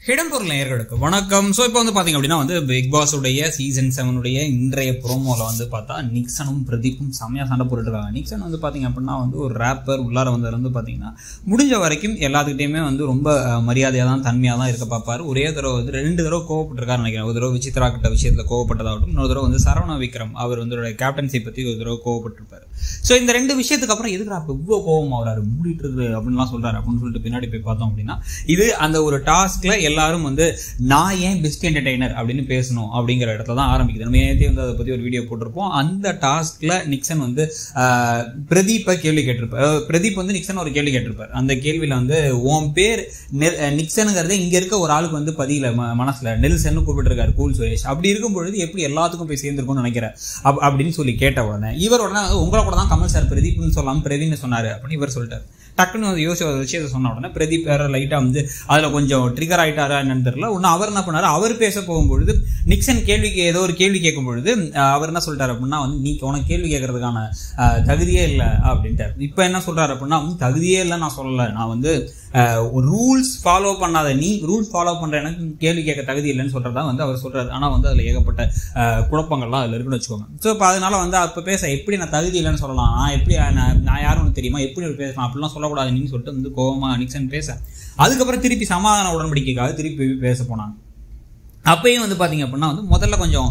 இடம்பொருள் நேயர்களுக்கு வணக்கம் ஸோ இப்போ வந்து பார்த்தீங்க அப்படின்னா வந்து பிக் பாஸுடைய சீசன் செவனுடைய இன்றைய ப்ரோமோவில் வந்து பார்த்தா நிக்சனும் பிரதீப்பும் செம்மையாக சண்டை போட்டுருக்காங்க நிக்சன் வந்து பார்த்தீங்க அப்படின்னா வந்து ஒரு ரேப்பர் உள்ளார வந்ததுல வந்து பார்த்தீங்கன்னா முடிஞ்ச வரைக்கும் எல்லாத்துக்கிட்டையுமே வந்து ரொம்ப மரியாதையாக தான் தன்மையாக தான் இருக்க பார்ப்பாரு ஒரே தடவை வந்து ரெண்டு தடவை கோவப்பட்டிருக்காரு நினைக்கிறேன் ஒரு தடவை விசித்ரா கிட்ட விஷயத்தில் கோவப்பட்டதாகட்டும் இன்னொரு தடவை வந்து சரவண விக்ரம் அவர் வந்து கேப்டன்சி பற்றி ஒரு தடவை கோவப்பட்டிருப்பாரு ஸோ இந்த ரெண்டு விஷயத்துக்கு அப்புறம் எதுக்கு அப்போ இவ்வளோ கோவம் வராரு மூடிட்டு இருக்கு அப்படின்லாம் சொல்றாரு அப்படின்னு சொல்லிட்டு பின்னாடி போய் பார்த்தோம் அப்படின்னா இது அந்த ஒரு டாஸ்க்ல எல்லாரும் வந்து நான் ஏன் பெஸ்ட் என்டர்டைனர் அப்படின்னு பேசணும் அப்படிங்கிற இடத்துல தான் ஆரம்பிக்குது நம்ம நேற்றே வந்து அதை பற்றி ஒரு வீடியோ போட்டிருப்போம் அந்த டாஸ்க்ல நிக்சன் வந்து ஆஹ், பிரதீப்பை கேள்வி கேட்டிருப்பார் அஹ், பிரதீப் வந்து நிக்சன் ஒரு கேள்வி கேட்டிருப்பார் அந்த கேள்வியில் வந்து உன் பேர் நெ- அஹ், நிக்சனுங்கிறதே இங்க இருக்க ஒரு ஆளுக்கு வந்து பதியில ம- மனசுல நெல்சன் கூப்பிட்டுருக்காரு கூல் சுரேஷ் அப்படி இருக்கும் பொழுது எப்படி எல்லாத்துக்கும் போய் சேர்ந்துருக்கும்னு நினைக்கிறேன் அப் அப்படின்னு சொல்லி கேட்ட உடனே இவர் உடனே உங்களை கூட தான் கமல் சார் பிரதீப்னு சொல்லாம பிரவீன் சொன்னாரு அப்படின்னு இவர் சொல்லிட்டாரு டக்குன்னு வந்து யோசிச்சு ஒரு விஷயத்தை சொன்ன உடனே பிரதீப் வேற லைட்டா வந்து அதுல கொஞ்சம் ட்ரிகர் ஆயிட்டாரா என்னன்னு தெரியல ஒன்னும் அவர் என்ன பண்ணாரு அவர் பேச போகும்பொழுது நிக்சன் கேள்விக்கு ஏதோ ஒரு கேள்வி கேட்கும் பொழுது அஹ், அவர் என்ன சொல்லிட்டாரு அப்படின்னா வந்து நீ உனக்கு கேள்வி கேட்கறதுக்கான அஹ், தகுதியே இல்லை அப்படின்ட்டார் இப்போ என்ன சொல்றாரு அப்படின்னா வந்து தகுதியே இல்லை நான் சொல்லலை நான் வந்து ரூல்ஸ் ஃபாலோ பண்ணாத நீ ரூல்ஸ் ஃபாலோ பண்ற எனக்கு கேள்வி கேட்க தகுதி இல்லைன்னு சொல்றதா வந்து அவர் சொல்றாரு ஆனா வந்து அதுல ஏகப்பட்ட அஹ், குழப்பங்கள்லாம் அதுல இருக்குன்னு வச்சுக்கோங்க ஸோ இப்போ அதனால வந்து அப்போ பேச எப்படி நான் தகுதி இல்லைன்னு சொல்லலாம் நான் எப்படி நான் நான் யாரும் உனக்கு தெரியுமா எப்படி ஒரு பேசலாம் அப்படிலாம் சொல்லக்கூடாது நீன்னு சொல்லிட்டு வந்து கோவமா நிக்சன் பேச அதுக்கப்புறம் திருப்பி சமாதான உடன்படிக்கைக்காக திருப்பி பேச போனாங்க அப்பயும் வந்து பாத்தீங்க அப்படின்னா வந்து முதல்ல கொஞ்சம்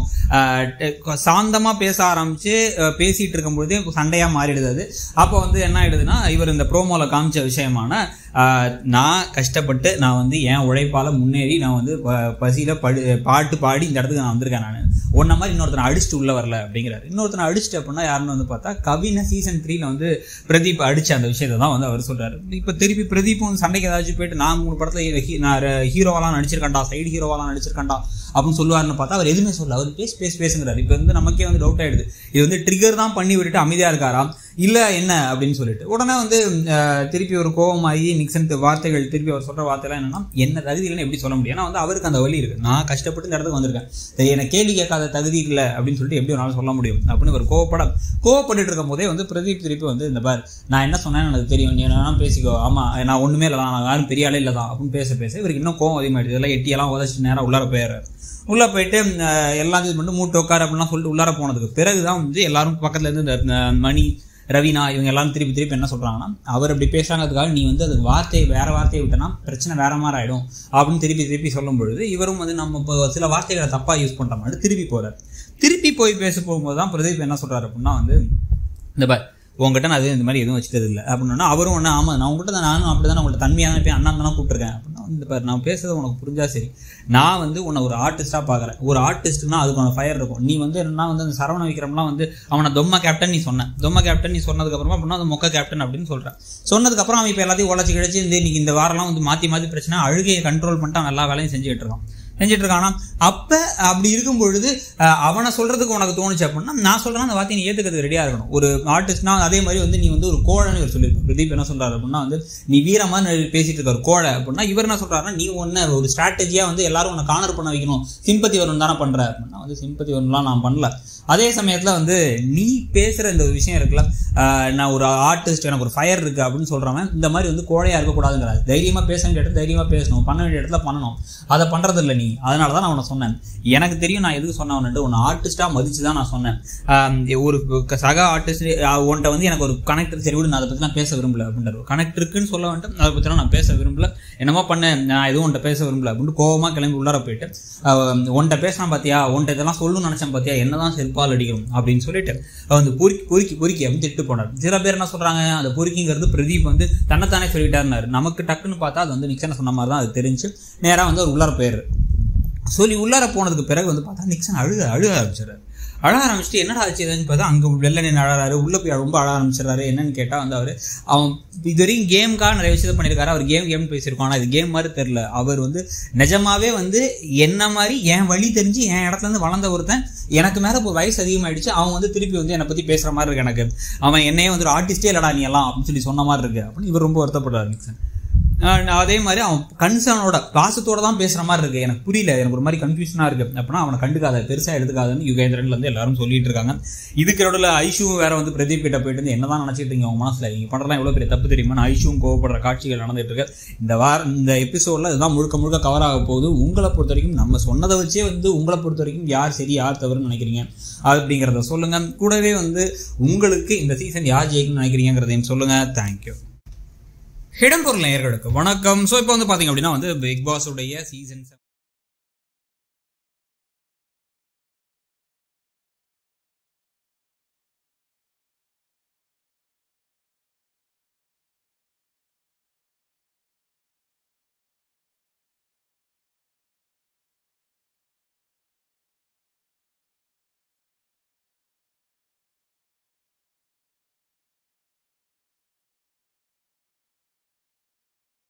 சாந்தமாக பேச ஆரம்பிச்சு அஹ், பேசிட்டு இருக்கும்பொழுதே சண்டையா மாறிடுது அது அப்போ வந்து என்ன ஆயிடுதுன்னா இவர் இந்த ப்ரோமோல காமிச்ச விஷயமான அஹ், நான் கஷ்டப்பட்டு நான் வந்து என் உழைப்பால முன்னேறி நான் வந்து ப- பசியில படு பாட்டு பாடி இந்த இடத்துக்கு நான் வந்திருக்கேன் நான் ஒன்ன மாதிரி இன்னொருத்தனை அடிச்சுட்டு உள்ள வரல அப்படிங்கிறாரு இன்னொருத்தனை அடிச்சுட்டு அப்படின்னா யாருன்னு வந்து பார்த்தா கவின சீசன் த்ரீல வந்து பிரதீப் அடிச்ச அந்த விஷயத்தை தான் வந்து அவர் சொல்றாரு இப்போ திருப்பி பிரதீப் வந்து சண்டைக்கு ஏதாச்சும் போயிட்டு நான் மூணு படத்துல ஹீ- நான் ஹீரோவாலாம் நடிச்சிருக்கேன்டா சைடு ஹீரோவாலாம் நடிச்சிருக்கேன்டா அப்படின்னு சொல்லுவாருன்னு பார்த்தா அவர் எதுவுமே சொல்லல அவர் பேசி பேசி பேசுங்கிறாரு இப்போ வந்து நமக்கே வந்து டவுட் ஆயிடுது இது வந்து ட்ரிகர் தான் பண்ணி விட்டுட்டு அமைதியா இருக்காராம் இல்ல என்ன அப்படின்னு சொல்லிட்டு உடனே வந்து அஹ், திருப்பி ஒரு கோவமாகி நிக்சன் வார்த்தைகள் திருப்பி அவர் சொல்ற வார்த்தைலாம் என்னன்னா என்ன தகுதி இல்லைன்னு எப்படி சொல்ல முடியும் ஏன்னா வந்து அவருக்கு அந்த வழி இருக்கு நான் கஷ்டப்பட்டு இந்த இடத்துக்கு வந்திருக்கேன் சரி, எனக்கு கேள்வி கேட்காத தகுதி இல்லை அப்படின்னு சொல்லிட்டு எப்படி ஒரு சொல்ல முடியும் அப்படின்னு ஒரு கோவப்பட கோவப்பட்டுட்டு இருக்கும் போதே வந்து பிரதீப் திருப்பி வந்து இந்த பார் நான் என்ன சொன்னேன்னு எனக்கு தெரியும் நீ என்ன பேசிக்கோ ஆமா நான் ஒண்ணுமே இல்லை நான் யாரும் பெரிய ஆளே இல்லை தான் அப்படின்னு பேச பேச இவருக்கு இன்னும் கோவம் அதிகமாயிடுது இதெல்லாம் எட்டியெல்லாம் உதச்சிட்டு நேரம் உள்ளார போயிடுறாரு உள்ள போயிட்டு அஹ், எல்லாம் இது பண்ணிட்டு மூட்டை உட்கார அப்படிலாம் சொல்லிட்டு உள்ளார போனதுக்கு பிறகுதான் வந்து எல்லாரும் பக்கத்துல இருந்து இந்த அஹ், மணி ரவீனா இவங்க எல்லாம் திருப்பி திருப்பி என்ன சொல்றாங்கன்னா அவர் அப்படி பேசுறாங்கிறதுக்காக நீ வந்து அது வார்த்தையை வேற வார்த்தையை விட்டனா பிரச்சனை வேற மாதிரி ஆயிடும் அப்படின்னு திருப்பி திருப்பி சொல்லும் பொழுது இவரும் வந்து நம்ம இப்போ சில வார்த்தைகளை தப்பா யூஸ் பண்ற மாதிரி திருப்பி போறாரு திருப்பி போய் பேச போகும்போது தான் பிரதீப் என்ன சொல்றாரு அப்படின்னா வந்து இந்த பார் உங்ககிட்ட நான் அது இந்த மாதிரி எதுவும் வச்சுட்டது இல்லை அப்படின்னா அவரும் ஒன்று ஆமாம் நான் உங்ககிட்ட தான் நானும் அப்படி தான் உங்கள்ட்ட தன்மையாக தான் போய் அண்ணா தானே கூப்பிட்டுருக்கேன் அப்படின்னா இந்த பாரு நான் பேசுறது உனக்கு புரிஞ்சா சரி நான் வந்து உன்னை ஒரு ஆர்டிஸ்டாக பார்க்குறேன் ஒரு ஆர்டிஸ்ட்னா அதுக்கான ஃபயர் இருக்கும் நீ வந்து என்னன்னா வந்து அந்த சரவண விக்ரம்லாம் வந்து அவனை தொம்ம கேப்டன் நீ சொன்ன தொம்ம கேப்டன் நீ சொன்னதுக்கப்புறமா அப்படின்னா அது மொக்க கேப்டன் அப்படின்னு சொல்கிறேன் சொன்னதுக்கப்புறம் அவன் இப்போ எல்லாத்தையும் உழைச்சி கிடச்சி இந்த இன்னைக்கு இந்த வாரம்லாம் வந்து மாற்றி மாற்றி பிரச்சனை அழுகையை கண்ட்ரோல் பண்ணிட்டு அவன் எல்லா வேலையும் செஞ்சுக்கிட்டு இருக்கான் செஞ்சுட்டு இருக்கானா அப்ப அப்படி இருக்கும் பொழுது அஹ், அவனை சொல்றதுக்கு உனக்கு தோணுச்சு அப்படின்னா நான் சொல்றேன் அந்த வார்த்தையை நீ ஏத்துக்கிறதுக்கு ரெடியா இருக்கணும் ஒரு ஆர்டிஸ்ட்னா அதே மாதிரி வந்து நீ வந்து ஒரு கோழைன்னு இவர் சொல்லியிருப்பார் பிரதீப் என்ன சொல்றாரு அப்படின்னா வந்து நீ வீரமா நி- பேசிட்டு இருக்க ஒரு கோழை அப்படின்னா இவர் என்ன சொல்றாருன்னா நீ ஒன்னு ஒரு ஸ்ட்ராட்டஜியா வந்து எல்லாரும் உன்னை கார்னர் பண்ண வைக்கணும் சிம்பத்தி வரும் தானே பண்ற அப்படின்னா வந்து சிம்பத்தி வரும்லாம் நான் பண்ணல அதே சமயத்துல வந்து நீ பேசுற இந்த ஒரு விஷயம் இருக்குல்ல அஹ், நான் ஒரு ஆர்டிஸ்ட் எனக்கு ஒரு ஃபயர் இருக்கு அப்படின்னு சொல்றவன் இந்த மாதிரி வந்து கோழையா இருக்கக்கூடாதுங்கிறாரு தைரியமா பேச வேண்டிய இடத்துல தைரியமா பேசணும் பண்ண வேண்டிய இடத்துல பண்ணணும் அதை பண்றது இல்லை நீ அதனால தான் நான் உன்னை சொன்னேன் எனக்கு தெரியும் நான் எதுக்கு சொன்னவன்ட்டு உன்னை ஆர்டிஸ்டா மதிச்சு தான் நான் சொன்னேன் ஆம், ஒரு க- சக ஆர்டிஸ்ட் உன்ட்ட வந்து எனக்கு ஒரு கனெக்டர் சரி விடு நான் அதை பத்தி நான் பேச விரும்பல அப்படின்றாரு கனெக்ட் இருக்குன்னு சொல்ல வந்துட்டு அதை பத்தி நான் பேச விரும்பல என்னமோ பண்ணேன் நான் எதுவும் உன்ட்ட பேச விரும்பல அப்படின்னு கோவமா கிளம்பி உள்ளார போயிட்டு ஆஹ், உன்ட்ட பேசினா பாத்தியா உன்ட்ட இதெல்லாம் சொல்லணும்னு நினைச்சேன் பாத்தியா என்னதான் செருப்பால் அடிக்கணும் அப்படின்னு சொல்லிட்டு அவர் வந்து பொறுக்கி பொறுக்கி பொறுக்கி அப்படின்னு திட்டு போனார் சில பேர் என்ன சொல்றாங்க அந்த பொறுக்கிங்கிறது பிரதீப் வந்து தன்னைத்தானே சொல்லிட்டாருனாரு நமக்கு டக்குன்னு பார்த்தா அது வந்து நிக்சன் சொன்ன மாதிரி தான் அது தெரிஞ்சு நேரா வந்து அவர் உள்ளார போயிடுறாரு சொல்லி உள்ளார போனதுக்கு பிறகு வந்து பார்த்தா நிக்சன் அழுக அழுக ஆரம்பிச்சிடுறாரு அழ ஆரம்பிச்சுட்டு என்னடா ஆச்சு ஏதாச்சுன்னு பார்த்தா அங்கே வெளில நின்று அழறாரு உள்ள போய் ரொம்ப அழ ஆரம்பிச்சிடுறாரு என்னன்னு கேட்டால் வந்து அவர் அவன் இது வரைக்கும் கேமுக்காக நிறைய விஷயத்தை பண்ணியிருக்காரு அவர் கேம் கேம் பேசியிருக்கோம் ஆனால் இது கேம் மாதிரி தெரில அவர் வந்து நிஜமாவே வந்து என்ன மாதிரி என் வழி தெரிஞ்சு என் இடத்துல இருந்து வளர்ந்த ஒருத்தன் எனக்கு மேலே இப்போ வயசு அதிகமாயிடுச்சு அவன் வந்து திருப்பி வந்து என்னை பற்றி பேசுகிற மாதிரி இருக்கு எனக்கு அவன் என்னையே வந்து ஒரு ஆர்டிஸ்டே இல்லடா நீ எல்லாம் அப்படின்னு சொல்லி சொன்ன மாதிரி இருக்கு அப்படின்னு இவர் ரொம்ப வருத்தப்படுறாரு நிக்சன் அஹ் அதே மாதிரி அவன் கன்சர்னோட பாசத்தோட தான் பேசுற மாதிரி இருக்கு எனக்கு புரியல எனக்கு ஒரு மாதிரி கன்ஃபியூஷனா இருக்கு அப்படின்னா அவனை கண்டுக்காத பெருசா எடுத்துக்காதன்னு யுகேந்திரன்ல இருந்து எல்லாரும் சொல்லிட்டு இருக்காங்க இதுக்கு நடுவில் ஐஷுவும் வேற வந்து பிரதீப் கிட்ட போயிட்டு வந்து என்னதான் நினைச்சிட்டு இருக்கீங்க உங்க மனசுல நீங்க பண்றதெல்லாம் எவ்வளவு பெரிய தப்பு தெரியுமா ஐஷுவும் கோவப்படுற காட்சிகள் நடந்துட்டு இருக்கு இந்த வார இந்த எபிசோட்ல இதுதான் முழுக்க முழுக்க கவர் ஆக போகுது உங்களை பொறுத்த வரைக்கும் நம்ம சொன்னதை வச்சே வந்து உங்களை பொறுத்த வரைக்கும் யார் சரி யார் தவறுன்னு நினைக்கிறீங்க அப்படிங்கிறத சொல்லுங்க கூடவே வந்து உங்களுக்கு இந்த சீசன் யார் ஜெயிக்கணும்னு நினைக்கிறீங்கிறதையும் சொல்லுங்க தேங்க்யூ இடம்பொருள் நேயர்களுக்கு வணக்கம் ஸோ இப்போ வந்து பார்த்தீங்க அப்படின்னா வந்து பிக் பாஸ் உடைய சீசன்